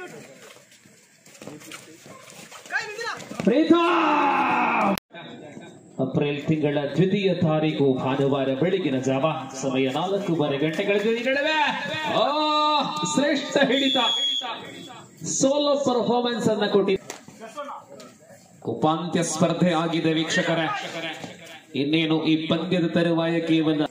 Preetham April ತಿಂಗಳ ದ್ವಿತೀಯ ತಾರೀಕು ಭಾನುವಾರ ಬೆಳಗಿನ ಜಾವ ಸಮಯ ನಾಲ್ಕೂವರೆ ಗಂಟೆಗಳ ಈ ನಡುವೆ ಆ, ಶ್ರೇಷ್ಠ ಹಿಡಿತ ಸೋಲೋ ಪರ್ಫಾರ್ಮೆನ್ಸ್ ಅನ್ನ ಕೊಟ್ಟಿ ಉಪಾಂತ್ಯ ಸ್ಪರ್ಧೆ ಆಗಿದೆ ವೀಕ್ಷಕರೇ ಇನ್ನೇನು ಈ ಪಂದ್ಯದ ತರುವಾಯ ಕೇವಲ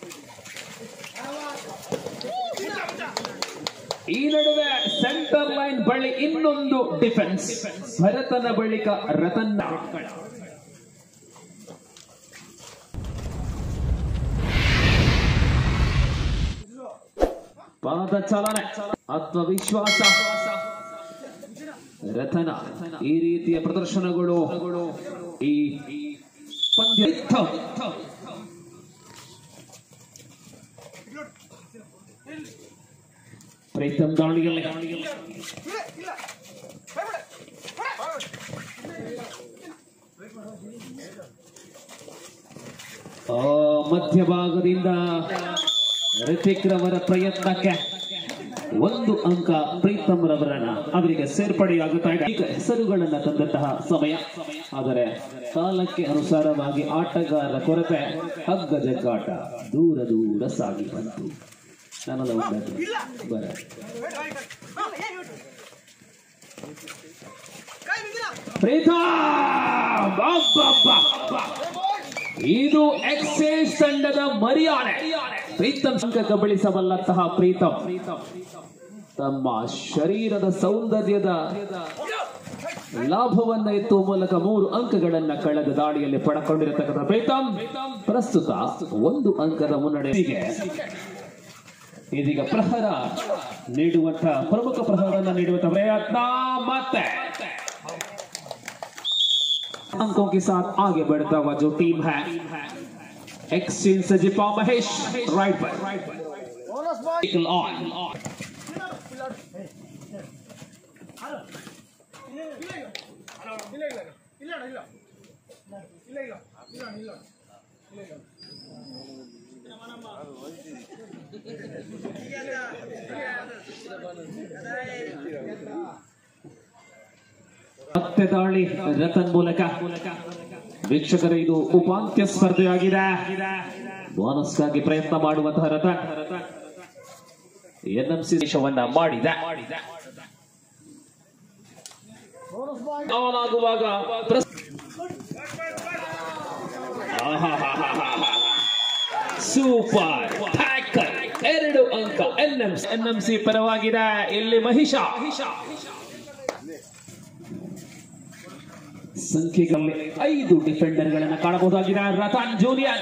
ಈ ನಡುವೆ ಸೆಂಟರ್ ಲೈನ್ ಬಳಿ ಇನ್ನೊಂದು ಡಿಫೆನ್ಸ್ ಭರತನ ಬಳಿಕ ರತನ್ ಪಾದ ಚಾಲನೆ ಆತ್ಮವಿಶ್ವಾಸ ರಥನ ಈ ರೀತಿಯ ಪ್ರದರ್ಶನಗಳು ಈ ಪಂದ್ಯ ಪ್ರೀತಮ್ ದಾಳಿಯಲ್ಲಿ ಆ, ಮಧ್ಯಭಾಗದಿಂದ ರಿತಿಕ್ ರವರ ಪ್ರಯತ್ನಕ್ಕೆ ಒಂದು ಅಂಕ ಪ್ರೀತಮ್ ರವರನ್ನ ಅವರಿಗೆ ಸೇರ್ಪಡೆಯಾಗುತ್ತಾ ಇದೆ ಈಗ ಹೆಸರುಗಳನ್ನ ತಂದಂತಹ ಸಮಯ ಆದರೆ ಕಾಲಕ್ಕೆ ಅನುಸಾರವಾಗಿ ಆಟಗಾರರ ಕೊರತೆ ಹಗ್ಗ ಜಗ್ಗಾಟ ದೂರ ದೂರ ಸಾಗಿ ಬಂತು ನನ್ನದ ಉಂಟು ಬರ ಪ್ರೀತಮ್ ಅಬ್ಬಬ್ಬಬ್ಬ. ಇದು ಎಕ್ಸೈಸ್ ತಂಡದ ಮರ್ಯಾದೆ ಪ್ರೀತಮ್ ಸಂಕ ಕಬಳಿಸಬಲ್ಲಂತಹ ಪ್ರೀತಮ್ ತಮ್ಮ ಶರೀರದ ಸೌಂದರ್ಯದ ಲಾಭವನ್ನ ಎತ್ತುವ ಮೂಲಕ ಮೂರು ಅಂಕಗಳನ್ನ ಕಳೆದ ದಾಳಿಯಲ್ಲಿ ಪಡ್ಕೊಂಡಿರತಕ್ಕಂಥ ಪ್ರೀತಮ್ ಪ್ರಸ್ತುತ ಒಂದು ಅಂಕದ ಮುನ್ನಡೆಗೆ ಇದೀಗ ಪ್ರಹರ ನೀಡುವಂತ ಪ್ರಮುಖ ಪ್ರಹರನ್ನ ನೀಡುವಂತ ಪ್ರಯತ್ನ ಮತ್ತೆ अंकों के साथ आगे बढ़ता हुआ जो टीम है एक्सचेंज सजिपा महेश राइट पर ऑन ಮತ್ತೆ ದಾಳಿ ರತನ್ ಮೂಲಕ ವೀಕ್ಷಕರ ಇದು ಉಪಾಂತ್ಯ ಸ್ಪರ್ಧೆಯಾಗಿದೆ ಬೋನಸ್ಗಾಗಿ ಪ್ರಯತ್ನ ಮಾಡುವಂತಹ ರತನ್ ಎನ್ಎಂಸಿ ದೇಶವನ್ನ ಮಾಡಿದ ಅವನಾಗುವಾಗ ಪ್ರಸ್- ಆಹಾಹಾಹಾಹಾ. ಸೂಪರ್ ಟ್ಯಾಕಲ್ ಎರಡು ಅಂಕ ಎನ್ಎಂಸಿ ಎನ್ಎಂಸಿ ಪರವಾಗಿದೆ ಇಲ್ಲಿ ಮಹಿಷ ಸಂಖ್ಯೆಗಳಲ್ಲಿ ಐದು ಡಿಫೆಂಡರ್ಗಳನ್ನು ಕಾಣಬಹುದಾಗಿದೆ ರತನ್ ಜೂನಿಯರ್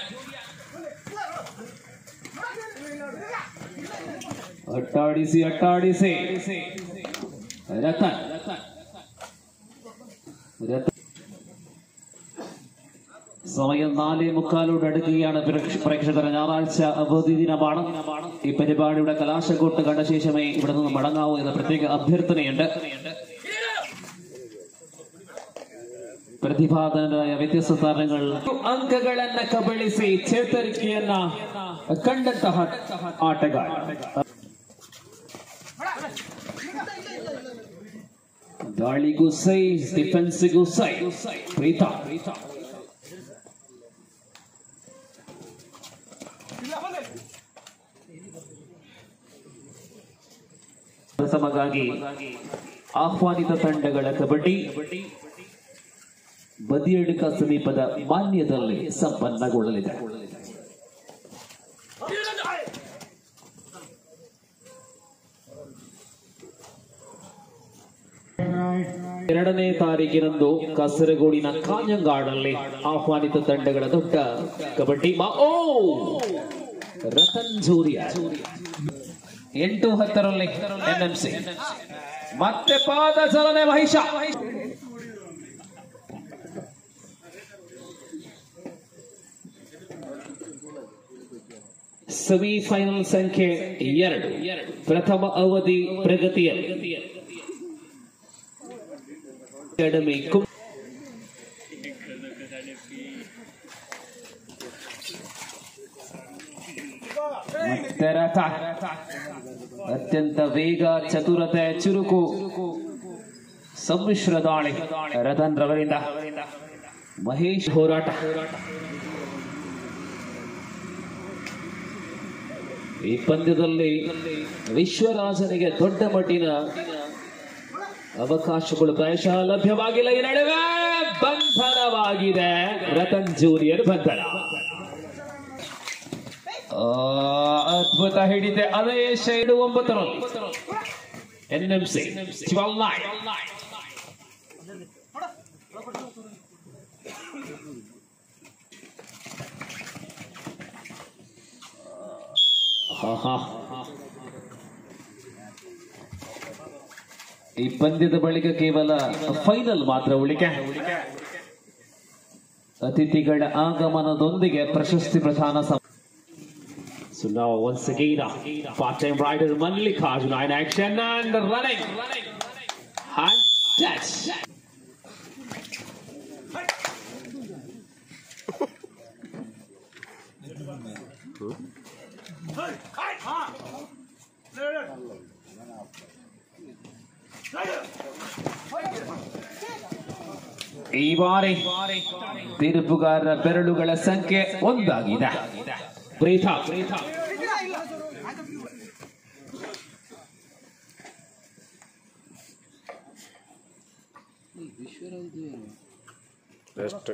ಅಟ್ಟಾಡಿಸಿ ಅಟ್ಟಾಡಿಸಿ ರತನ್ രഥ- സമയം നാലേ മുക്കാലോട് അടുക്കുകയാണ് പ്രേക്ഷ- പ്രേക്ഷകർ ഞായറാഴ്ച അവധി ദിനമാണ് ഈ പരിപാടിയുടെ കലാശക്കോട്ട് കണ്ട ശേഷമേ ഇവിടെ നിന്ന് മടങ്ങാവൂ എന്ന പ്രത്യേക അഭ്യർത്ഥനയുണ്ട് ಪ್ರತಿಪಾದನರಾಯ ವ್ಯತ್ಯಸ್ತ ತಾರಗಳು ಅಂಕಗಳನ್ನ ಕಬಳಿಸಿ ಚೇತರಿಕೆಯನ್ನ ಕಂಡಂತಹ ಆಟಗಾರ ದಾಳಿಗೂ ಸೈ ಡಿಫೆನ್ಸಿಗೂ ಸೈ ಪ್ರೀತ ಸಮಗಾಗಿ ಆಹ್ವಾನಿತ ತಂಡಗಳ ಕಬಡ್ಡಿ ಬದಿಯಡಿಕ ಸಮೀಪದ ಮಾನ್ಯದಲ್ಲಿ ಸಂಪನ್ನಗೊಳ್ಳಲಿದೆ ಎರಡನೇ ತಾರೀಕಿನಂದು ಕಾಸರಗೋಡಿನ ಕಾഞ്ഞಂಗಾಡಲ್ಲಿ ಆಹ್ವಾನಿತ ತಂಡಗಳ ದೊಡ್ಡ ಕಬಡ್ಡಿ ಮಾ ಓ ರತನ್ ಜೂರಿಯ ಎಂಟು ಹತ್ತರಲ್ಲಿ ಎನ್ಎಂಸಿ ಮತ್ತೆ ಪಾದ ಚಲನೆ ಮಹಿಷ ಸೆಮಿಫೈನಲ್ ಸಂಖ್ಯೆ ಎರಡು ಪ್ರಥಮ ಅವಧಿ ಪ್ರಗತಿಯಲ್ಲಿ ಅಕಾಡೆಮಿ ಕುಂ- ಮತ್ತೆ ರಥ ಅತ್ಯಂತ ವೇಗ ಚತುರತೆ ಚುರುಕು ಸಮ್ಮಿಶ್ರ ದಾಳಿ ರತನ್ ರವರಿಂದ ಮಹೇಶ್ ಹೋರಾಟ ಈ ಪಂದ್ಯದಲ್ಲಿ ವಿಶ್ವರಾಜನಿಗೆ ದೊಡ್ಡ ಮಟ್ಟಿನ ಅವಕಾಶಗಳು ಪ್ರಾಯಶಃ ಲಭ್ಯವಾಗಿಲ್ಲ ಈ ನಡುವೆ ಬಂಧನವಾಗಿದೆ ರತನ್ ಜೂನಿಯರ್ ಬಂಧನ ಆ, ಅದ್ಭುತ ಹಿಡಿತೆ ಅದೇ ಶೈಡು ಒಂಬತ್ತರಲ್ಲಿ N M C twelve nine ಈ ಪಂದ್ಯದ ಬಳಿಕ ಕೇವಲ ಫೈನಲ್ ಮಾತ್ರ ಉಳಿಕೆ ಅತಿಥಿಗಳ ಆಗಮನದೊಂದಿಗೆ ಪ್ರಶಸ್ತಿ ಪ್ರದಾನ ಸಮ So now once again, uh, part-time rider Mallikarjuna in action and running. And touch. ಈ ಬಾರಿ ತೀರ್ಪುಗಾರರ ಬೆರಳುಗಳ ಸಂಖ್ಯೆ ಒಂದಾಗಿದೆ ಪ್ರೀತ ಬೆಸ್ಟ್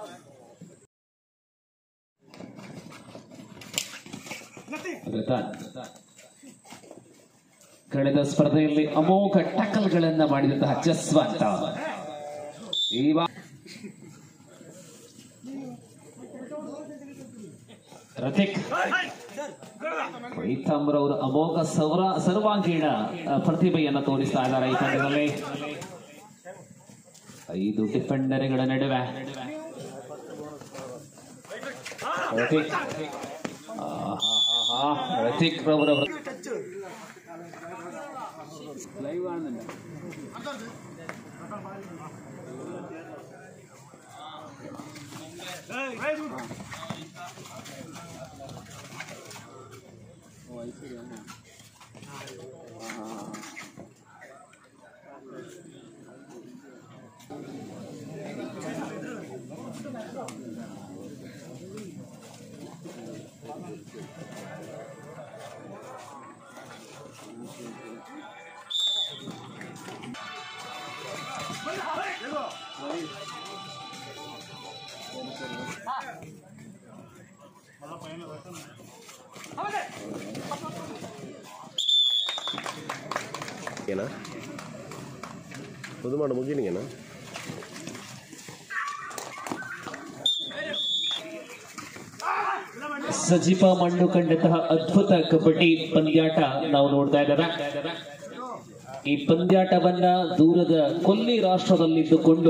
ರತನ್ ಕಳೆದ ಸ್ಪರ್ಧೆಯಲ್ಲಿ ಅಮೋಘ ಟಕಲ್ಗಳನ್ನ ಮಾಡಿದಂತಹ ಜಸ್ವಂತ ಈ ಬಾ- ರತಿಕ್ ಪ್ರೀತಮ್ರವರು ಅಮೋಘ ಸೌರ ಸರ್ವಾಂಗೀಣ ಆ, ಪ್ರತಿಭೆಯನ್ನು ತೋರಿಸ್ತಾ ಇದ್ದಾರೆ ಈ ಪಂದ್ಯದಲ್ಲಿ ಐದು ಡಿಫೆಂಡರ್ಗಳ ನಡುವೆ ರತಿಕ್ ಆಹಾಹಾಹಾ, ರತಿಕ್ ರವರ ಏನ ಇದು ಮಾಡು ಮುಗಿನಿಗೇನ ಸಜೀವ ಮಣ್ಣು ಕಂಡಂತಹ ಅದ್ಭುತ ಕಬಡ್ಡಿ ಪಂದ್ಯಾಟ ನಾವು ನೋಡ್ತಾ ಇದ್ದೇವೆ ಈ ಪಂದ್ಯಾಟವನ್ನ ದೂರದ ಕೊಲ್ಲಿ ರಾಷ್ಟ್ರದಲ್ಲಿದ್ದುಕೊಂಡು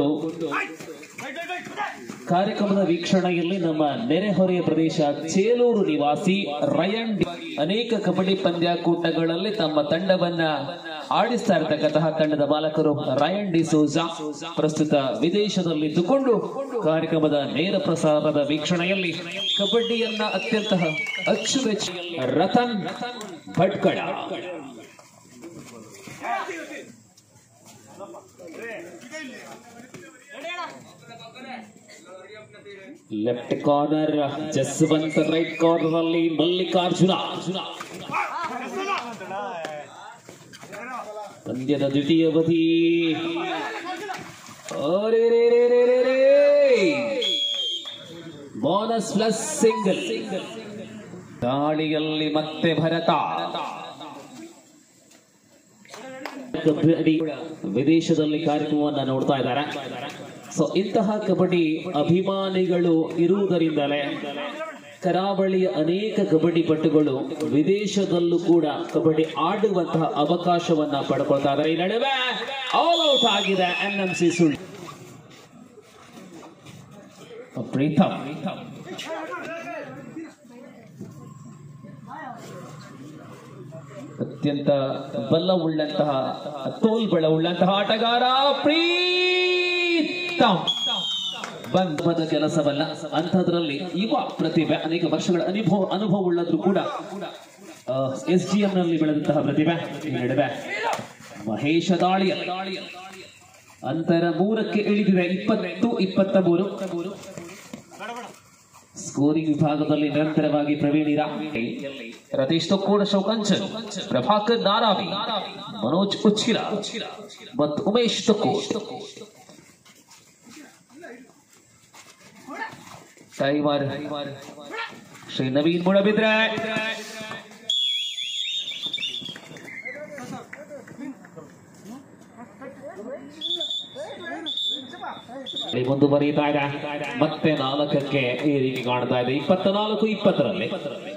ಕಾರ್ಯಕ್ರಮದ ವೀಕ್ಷಣೆಯಲ್ಲಿ ನಮ್ಮ ನೆರೆಹೊರೆಯ ಪ್ರದೇಶ ಚೇಲೂರು ನಿವಾಸಿ ರಯನ್ ಡಿ- ಅನೇಕ ಕಬಡ್ಡಿ ಪಂದ್ಯಾಕೂಟಗಳಲ್ಲಿ ತಮ್ಮ ತಂಡವನ್ನ ಆಡಿಸ್ತಾ ಇರತಕ್ಕಂತಹ ತಂಡದ ಮಾಲಕರು ರಯನ್ ಡಿ ಸೋಜಾ ಪ್ರಸ್ತುತ ವಿದೇಶದಲ್ಲಿದ್ದುಕೊಂಡು ಕಾರ್ಯಕ್ರಮದ ನೇರ ಪ್ರಸಾರದ ವೀಕ್ಷಣೆಯಲ್ಲಿ ಕಬಡ್ಡಿಯನ್ನ ಅತ್ಯಂತ ಅಚ್ಚುಮೆಚ್ಚು Ratan Bhatkal left corner Jaswant right corner ಅಲ್ಲಿ ಮಲ್ಲಿಕಾರ್ಜುನ ಪಂದ್ಯದ ದ್ವಿತೀಯ ಅವಧಿ ಬೋನಸ್ ಪ್ಲಸ್ ಸಿಂಗಲ್ ದಾಳಿಯಲ್ಲಿ ಮತ್ತೆ ಭರತ ಕಬಡ್ಡಿ ವಿದೇಶದಲ್ಲಿ ಕಾರ್ಯಕ್ರಮವನ್ನ ನೋಡ್ತಾ ಇದ್ದಾರೆ ಸೊ ಇಂತಹ ಕಬಡ್ಡಿ ಅಭಿಮಾನಿಗಳು ಇರುವುದರಿಂದಲೇ ಕರಾವಳಿಯ ಅನೇಕ ಕಬಡ್ಡಿ ಪಟುಗಳು ವಿದೇಶದಲ್ಲೂ ಕೂಡ ಕಬಡ್ಡಿ ಆಡುವಂತಹ ಅವಕಾಶವನ್ನ ಪಡ್ಕೊಳ್ತಾ ಇದ್ದಾರೆ ಈ ನಡುವೆ ಆಲ್ ಔಟ್ ಆಗಿದೆ ಎನ್ ಎಂ ಸಿ ಸುಳ್ಳು ಪ್ರೀತಮ್ ಅತ್ಯಂತ ಬಲವುಳ್ಳಂತಹ ತೋಲ್ಬಳ ಉಳ್ಳಂತಹ ಆಟಗಾರ ಪ್ರೀತಮ್ ಬಂಧದ ಕೆಲಸವಲ್ಲ ಅಂಥದ್ರಲ್ಲಿ ಯುವ ಪ್ರತಿಭೆ ಅನೇಕ ವರ್ಷಗಳ ಅನುಭವ ಅನುಭವ ಉಳ್ಳದ್ರು ಕೂಡ ಎಸ್ ಡಿ ಎಂ ನಲ್ಲಿ ಬೆಳೆದಂತಹ ಪ್ರತಿಭೆ ಈ ನಡುವೆ ಮಹೇಶ ದಾಳಿಯಲ್ಲಿ ಅಂತರ ಮೂರಕ್ಕೆ ಇಳಿದಿದೆ ಇಪ್ಪತ್ತು ಇಪ್ಪತ್ತ ಮೂರು ಸ್ಕೋರಿಂಗ್ ವಿಭಾಗದಲ್ಲಿ ನಿರಂತರವಾಗಿ ಪ್ರವೀಣ್ ಇರಾನಿ ರತೀಶ್ ತೊಕ್ಕೋಡ ಶೌಕಂಚನ್ ಪ್ರಭಾಕರ್ ನಾರಾವಿ ಮನೋಜ್ ಉಚ್ಚಿಲ ಮತ್ತು ಉಮೇಶ್ ತೊಕ್ಕೋಡ್ ಟೈಮರ್ ಶ್ರೀ ನವೀನ್ ಮುಳಬಿದ್ರೆ ಇಲ್ಲಿ ಮುಂದುವರಿತಾ ಇದೆ ಮತ್ತೆ ನಾಲ್ಕಕ್ಕೆ ಈ ರೀತಿ ಕಾಣ್ತಾ ಇದೆ ಇಪ್ಪತ್ತ ನಾಲ್ಕು ಇಪ್ಪತ್ತರಲ್ಲಿ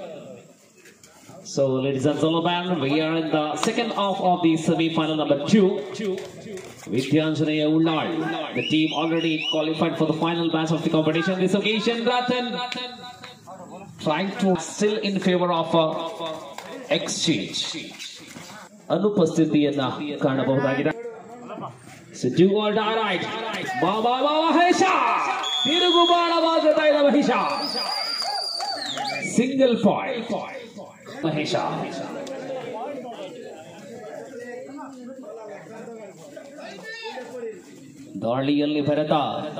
So, ladies and gentlemen, we are in the second half of the semi-final number two. Vidyanjanaya Ullal, the team already qualified for the final match of the competition. This occasion, Ratan trying to still in favor of uh, exchange. ಅನುಪಸ್ಥಿತಿಯನ್ನ ಕಾಣಬಹುದಾಗಿದೆ So do or die right. ಬಾ ಬಾ ಬಾ ಮಹೇಶ ತಿರುಗು ಬಾಣವಾಗುತ್ತಾ ಇದೆ Mahesh single point Mahesh ದಾಳಿಯಲ್ಲಿ ಭರತ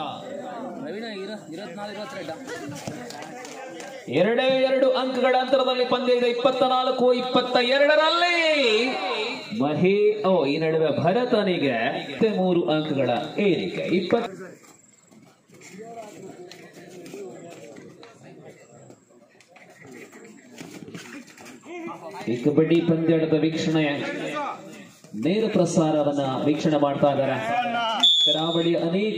ಎರಡೇ ಎರಡು ಅಂಕಗಳ ಅಂತರದಲ್ಲಿ ಪಂದ್ಯ ಇದೆ ಇಪ್ಪತ್ತ ನಾಲ್ಕು ಇಪ್ಪತ್ತ ಎರಡರಲ್ಲಿ ಮಹೇ ಓ ಈ ನಡುವೆ ಭರತನಿಗೆ ಮತ್ತೆ ಮೂರು ಅಂಕಗಳ ಏರಿಕೆ ಇಪ್ಪತ್ತ ಈ ಕಬಡ್ಡಿ ಪಂದ್ಯಾಟದ ವೀಕ್ಷಣೆ ನೇರ ಪ್ರಸಾರವನ್ನ ವೀಕ್ಷಣೆ ಮಾಡ್ತಾ ಇದ್ದಾರೆ ಕರಾವಳಿಯ ಅನೇಕ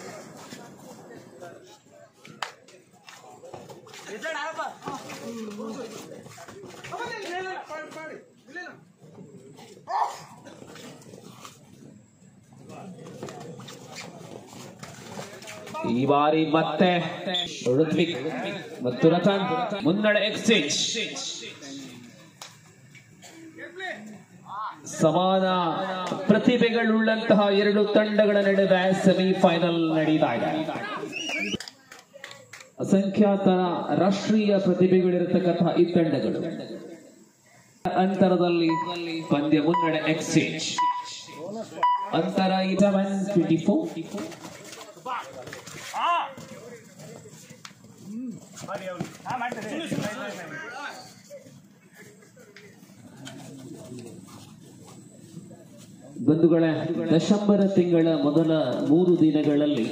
ಈ ಬಾರಿ ಮತ್ತೆ ಋತ್ವಿಕ್ ಮತ್ತು ರತನ್ ಮುನ್ನಡೆ ಎಕ್ಸ್ಚೇಂಜ್ ಸಮಾನ ಪ್ರತಿಭೆಗಳುಳ್ಳಂತಹ ಎರಡು ತಂಡಗಳ ನಡುವೆ ಸೆಮಿಫೈನಲ್ ನಡೀತಾ ಇದೆ ಅಸಂಖ್ಯಾತ ರಾಷ್ಟ್ರೀಯ ಪ್ರತಿಭೆಗಳಿರತಕ್ಕಂತಹ ಈ ತಂಡಗಳು ಅಂತರದಲ್ಲಿ ಪಂದ್ಯ ಮುನ್ನಡೆ ಎಕ್ಸ್ಚೇಂಜ್ ಅಂತರ ಇಲೆವೆನ್ ಟ್ವೆಂಟಿ ಫೋರ್ ಬಂಧುಗಳ ದಶಂಬರ ತಿಂಗಳ ಮೊದಲ ಮೂರು ದಿನಗಳಲ್ಲಿ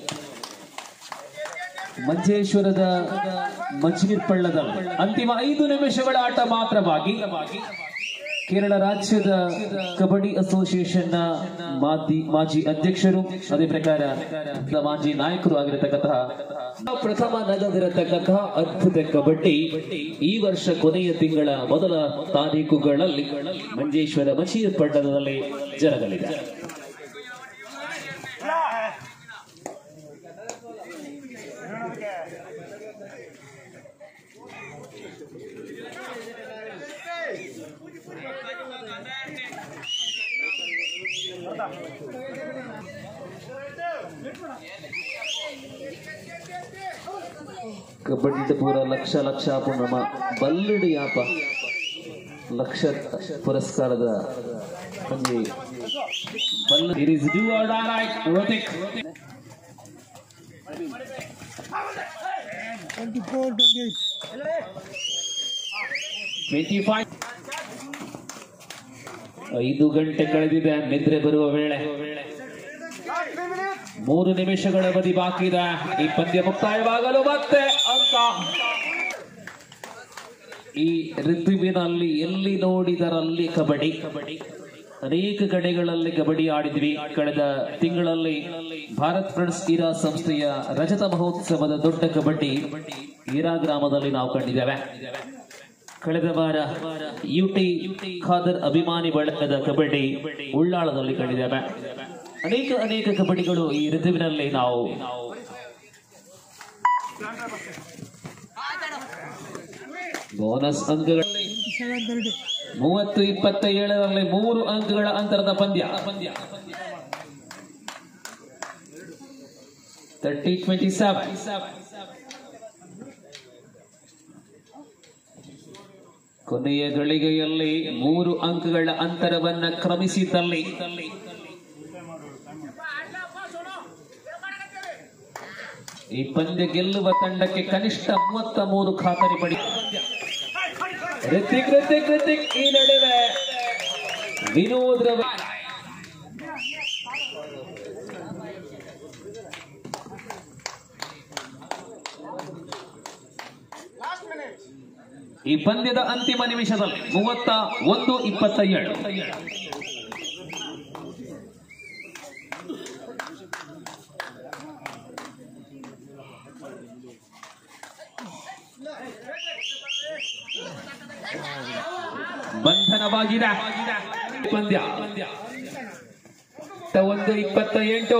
ಮಂಜೇಶ್ವರದ ಮಂಜೀರ್ ಪಳ್ಳದಲ್ಲಿ ಅಂತಿಮ ಐದು ನಿಮಿಷಗಳ ಆಟ ಮಾತ್ರವಾಗಿ ಕೇರಳ ರಾಜ್ಯದ ಕಬಡ್ಡಿ ಅಸೋಸಿಯೇಷನ್ ನ ಮಾಜಿ ಮಾಜಿ ಅಧ್ಯಕ್ಷರು ಅದೇ ಪ್ರಕಾರ ಮಾಜಿ ನಾಯಕರು ಆಗಿರತಕ್ಕಂತಹ ಪ್ರಥಮ ನಗದಿರತಕ್ಕಂತಹ ಅದ್ಭುತ ಕಬಡ್ಡಿ ಈ ವರ್ಷ ಕೊನೆಯ ತಿಂಗಳ ಮೊದಲ ತಾರೀಕುಗಳಲ್ಲಿ ಮಂಜೇಶ್ವರ ಮಚೀರ್ ಪಟ್ಟಣದಲ್ಲಿ ಜರಗಲಿದೆ ಕಬಡ್ಡಿ ಪೂರ ಲಕ್ಷ ಲಕ್ಷ ಆಪು ನಮ್ಮ ಬಲ್ಲಡಿ ಆಪ ಲಕ್ಷ ಪುರಸ್ಕಾರದ ಒಂದು ಬಲ್ಲ ಇಟ್ ಇಸ್ ಡ್ಯೂ ಆರ್ ಡೈರೆಕ್ಟ್ ರೋಟಿಕ್ 24, 28. 25 ಐದು ಗಂಟೆ ಕಳೆದಿದೆ ನಿದ್ರೆ ಬರುವ ವೇಳೆ ಮೂರು ನಿಮಿಷಗಳ ಅವಧಿ ಬಾಕಿ ಇದೆ ಈ ಪಂದ್ಯ ಮುಕ್ತಾಯವಾಗಲು ಮತ್ತೆ ಅಂಕ ಈ ಋತುವಿನಲ್ಲಿ ಎಲ್ಲಿ ನೋಡಿದರಲ್ಲಿ ಕಬಡ್ಡಿ ಕಬಡ್ಡಿ ಅನೇಕ ಕಡೆಗಳಲ್ಲಿ ಕಬಡ್ಡಿ ಆಡಿದ್ವಿ ಕಳೆದ ತಿಂಗಳಲ್ಲಿ ಭಾರತ್ ಫ್ರೆಂಡ್ಸ್ ಈರಾ ಸಂಸ್ಥೆಯ ರಜತ ಮಹೋತ್ಸವದ ದೊಡ್ಡ ಕಬಡ್ಡಿ ಈರಾ ಗ್ರಾಮದಲ್ಲಿ ನಾವು ಕಂಡಿದ್ದೇವೆ ಕಳೆದ ವಾರ ಯುಟಿ ಖಾದರ್ ಅಭಿಮಾನಿ ಬಳಗದ ಕಬಡ್ಡಿ ಉಳ್ಳಾಳದಲ್ಲಿ ಕಂಡಿದ್ದೇವೆ ಅನೇಕ ಅನೇಕ ಕಬಡ್ಡಿಗಳು ಈ ಋತುವಿನಲ್ಲಿ ನಾವು ಬೋನಸ್ ಅಂಕಗಳು 27, 30. ಮೂವತ್ತು ಇಪ್ಪತ್ತ ಏಳರಲ್ಲಿ ಮೂರು ಅಂಕಗಳ ಅಂತರದ ಪಂದ್ಯ ಪಂದ್ಯ ತರ್ಟಿ ಟ್ವೆಂಟಿ ಸೆವೆನ್ ಕೊನೆಯ ಗಳಿಗೆಯಲ್ಲಿ ಮೂರು ಅಂಕಗಳ ಅಂತರವನ್ನ ಕ್ರಮಿಸಿದಲ್ಲಿ ಈ ಪಂದ್ಯ ಗೆಲ್ಲುವ ತಂಡಕ್ಕೆ ಕನಿಷ್ಠ ಮೂವತ್ತ ಮೂರು ಖಾತರಿ ಪಡಿ ಋತಿಕ್ ಋತಿಕ್ ಋತಿಕ್ ಈ ನಡುವೆ ವಿನೋದ್ ರವ ಈ ಪಂದ್ಯದ ಅಂತಿಮ ನಿಮಿಷದಲ್ಲಿ ಮೂವತ್ತ ಒಂದು ಇಪ್ಪತ್ತ ಏಳು ಬಂಧನವಾಗಿದೆ ಪಂದ್ಯ ಒಂದು ಇಪ್ಪತ್ತ ಎಂಟು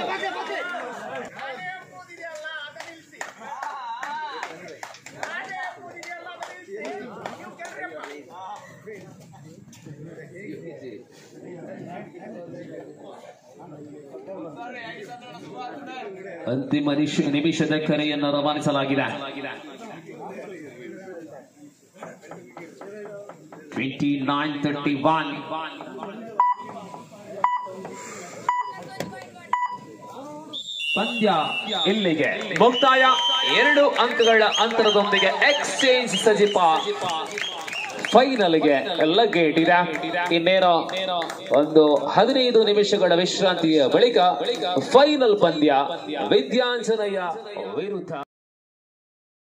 ಅಂತಿಮ ನಿಶ್- ನಿಮಿಷದ ಕರೆಯನ್ನು ರವಾನಿಸಲಾಗಿದೆ ಟ್ವೆಂಟಿ ನೈನ್ ತರ್ಟಿ ಒನ್ ಪಂದ್ಯ ಇಲ್ಲಿಗೆ ಮುಕ್ತಾಯ ಎರಡು ಅಂಕಗಳ ಅಂತರದೊಂದಿಗೆ ಎಕ್ಸ್ಚೇಂಜ್ ಸಜಿಪ ಫೈನಲ್ಗೆ ಲಗ್ಗೆ ಇಟ್ಟಿದೆ ಇನ್ನೇನೋ ಒಂದು ಹದಿನೈದು ನಿಮಿಷಗಳ ವಿಶ್ರಾಂತಿಯ ಬಳಿಕ ಫೈನಲ್ ಪಂದ್ಯ ವಿದ್ಯಾಂಜನಯ ವಿರುದ್ಧ